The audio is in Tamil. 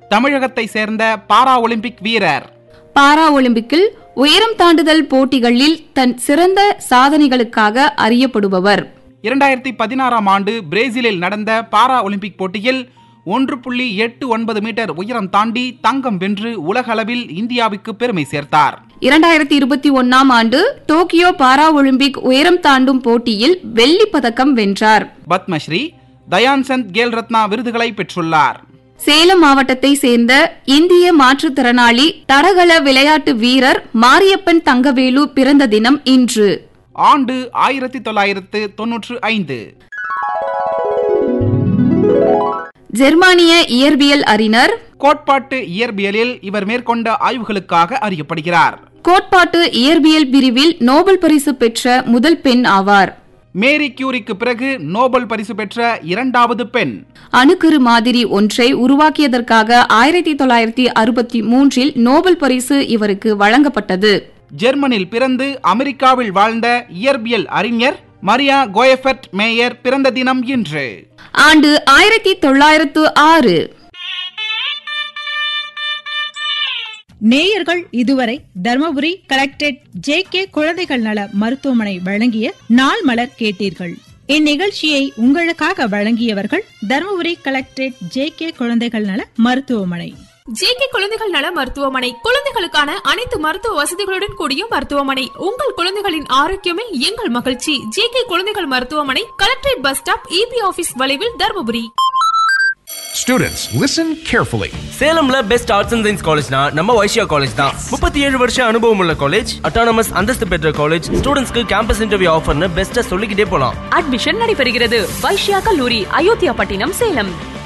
தமிழகத்தை சேர்ந்த பாரா ஒலிம்பிக் வீரர் பாரா ஒலிம்பிக்கில் உயரம் தாண்டுதல் போட்டிகளில் தன் சிறந்த சாதனைகளுக்காக அறியப்படுபவர் இரண்டாயிரத்தி பதினாறாம் ஆண்டு பிரேசிலில் நடந்த பாரா ஒலிம்பிக் போட்டியில் ஒன்று புள்ளி எட்டு ஒன்பது மீட்டர் உயரம் தாண்டி தங்கம் வென்று உலகளவில் இந்தியாவுக்கு பெருமை சேர்த்தார் இரண்டாயிரத்தி இருபத்தி ஒன்னாம் ஆண்டு டோக்கியோ பாரா ஒலிம்பிக் உயரம் தாண்டும் போட்டியில் வெள்ளிப் பதக்கம் வென்றார் பத்மஸ்ரீ தயான்சந்த் கேல் ரத்னா விருதுகளை பெற்றுள்ளார் சேலம் மாவட்டத்தை சேர்ந்த இந்திய மாற்றுத்திறனாளி தடகள விளையாட்டு வீரர் மாரியப்பன் தங்கவேலு பிறந்த தினம் இன்று ஆண்டு ஆயிரத்தி தொள்ளாயிரத்து தொன்னூற்று ஐந்து ஜெர்மானிய இயற்பியல் அறிஞர் கோட்பாட்டு இயற்பியலில் இவர் மேற்கொண்ட ஆய்வுகளுக்காக அறியப்படுகிறார் கோட்பாட்டு இயற்பியல் பிரிவில் நோபல் பரிசு பெற்ற முதல் பெண் ஆவார் மேரி கியூரிக்கு பிறகு நோபல் பரிசு பெற்ற இரண்டாவது பெண் அணுக்கரு மாதிரி ஒன்றை உருவாக்கியதற்காக ஆயிரத்தி தொள்ளாயிரத்தி அறுபத்தி மூன்றில் நோபல் பரிசு இவருக்கு வழங்கப்பட்டது ஜெர்மனில் பிறந்து அமெரிக்காவில் வாழ்ந்த இயற்பியல் அறிஞர் மரியா கோயஃபர்ட் மேயர் பிறந்த தினம் இன்று ஆண்டு ஆயிரத்தி தொள்ளாயிரத்து ஆறு நேயர்கள் இதுவரை தர்மபுரி கலெக்டரேட் ஜே கே குழந்தைகள் நல மருத்துவமனை வழங்கிய நாள் மலர் கேட்டீர்கள் இந்நிகழ்ச்சியை உங்களுக்காக வழங்கியவர்கள் தர்மபுரி கலெக்டரேட் ஜே கே குழந்தைகள் நல மருத்துவமனை ஜேகே குழந்தைகள் நல மருத்துவமனை குழந்தைகளுக்கான அனைத்து மருத்துவ வசதிகளுடன் கூடிய மருத்துவமனை உங்கள் குழந்தைகளின் ஆரோக்கியமே எங்கள் மகிழ்ச்சி ஜேகே குழந்தைகள் மருத்துவமனை collectorate bus stop EB office வளைவில் தருமபுரி Students, listen carefully. சேலம்ல பெஸ்ட் ஆர்ட்ஸ் அண்ட் சயின்ஸ் காலேஜ்னா நம்ம வைஷ்யா காலேஜ் தான் முப்பத்தி ஏழு வருஷம் அனுபவம் உள்ள காலேஜ் அட்டானமஸ் அந்தஸ்து பெற்ற காலேஜ் ஸ்டூடெண்ட்ஸ்க்கு கேம்பஸ் இன்டர்வியூ ஆஃபர்னு பெஸ்ட்டா சொல்லிக்கிட்டே போலாம் அட்மிஷன் நடைபெறுகிறது வைஷ்யா கல்லூரி அயோத்தியா பட்டினம் சேலம்